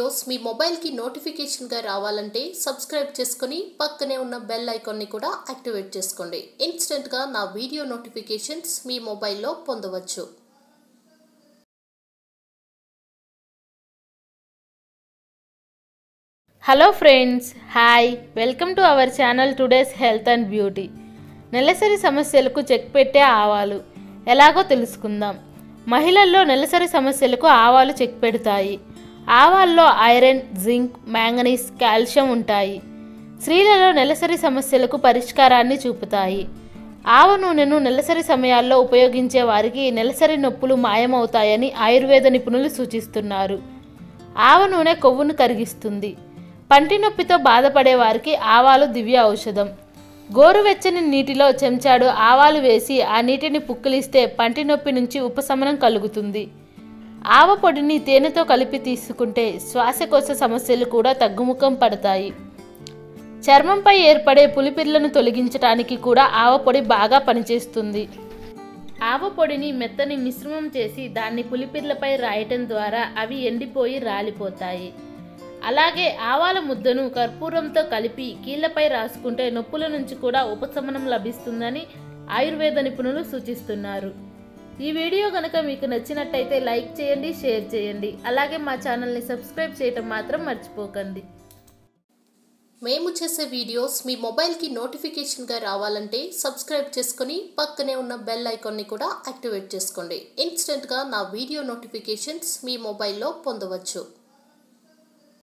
videos మీ మొబైల్కి నోటిఫికేషన్గా రావాలంటే సబ్స్క్రైబ్ చేసుకొని పక్కనే ఉన్న బెల్ ఐకాన్ని కూడా యాక్టివేట్ చేసుకోండి ఇన్స్టెంట్గా నా వీడియో నోటిఫికేషన్స్ మీ మొబైల్లో పొందవచ్చు hello friends hi welcome to our channel today's health and beauty నెలసరి సమస్యలకు చెక్ పెట్టే ఆవాలు ఎలాగో తెలుసుకుందాం మహిళల్లో నెలసరి సమస్యలకు ఆవాలు చెక్ పెడతాయి ఆవాల్లో ఐరన్ జింక్ మ్యాంగనీస్ కాల్షియం ఉంటాయి స్త్రీలలో నెలసరి సమస్యలకు పరిష్కారాన్ని చూపుతాయి ఆవ నూనెను నెలసరి సమయాల్లో ఉపయోగించే వారికి నెలసరి నొప్పులు మాయమవుతాయని ఆయుర్వేద నిపుణులు సూచిస్తున్నారు ఆవ నూనె కొవ్వును కరిగిస్తుంది పంటి నొప్పితో బాధపడే వారికి ఆవాలు దివ్య ఔషధం గోరువెచ్చని నీటిలో చెంచాడు ఆవాలు వేసి ఆ నీటిని పుక్కిలిస్తే పంటి నొప్పి నుంచి ఉపశమనం కలుగుతుంది ఆవ పొడిని తేనెతో కలిపి తీసుకుంటే శ్వాసకోశ సమస్యలు కూడా తగ్గుముఖం పడతాయి చర్మంపై ఏర్పడే పులిపిర్లను తొలగించడానికి కూడా ఆవ పొడి బాగా పనిచేస్తుంది ఆవ పొడిని మెత్తని మిశ్రమం చేసి దాన్ని పులిపిర్లపై రాయటం ద్వారా అవి ఎండిపోయి రాలిపోతాయి అలాగే ఆవాల ముద్దను కర్పూరంతో కలిపి కీళ్లపై రాసుకుంటే నొప్పుల నుంచి కూడా ఉపశమనం లభిస్తుందని ఆయుర్వేద నిపుణులు సూచిస్తున్నారు ఈ వీడియో కనుక మీకు నచ్చినట్టయితే లైక్ చేయండి షేర్ చేయండి అలాగే మా ఛానల్ని సబ్స్క్రైబ్ చేయటం మాత్రం మర్చిపోకండి మేము చేసే వీడియోస్ మీ మొబైల్కి నోటిఫికేషన్గా రావాలంటే సబ్స్క్రైబ్ చేసుకొని పక్కనే ఉన్న బెల్ ఐకాన్ని కూడా యాక్టివేట్ చేసుకోండి ఇన్స్టెంట్గా నా వీడియో నోటిఫికేషన్స్ మీ మొబైల్లో పొందవచ్చు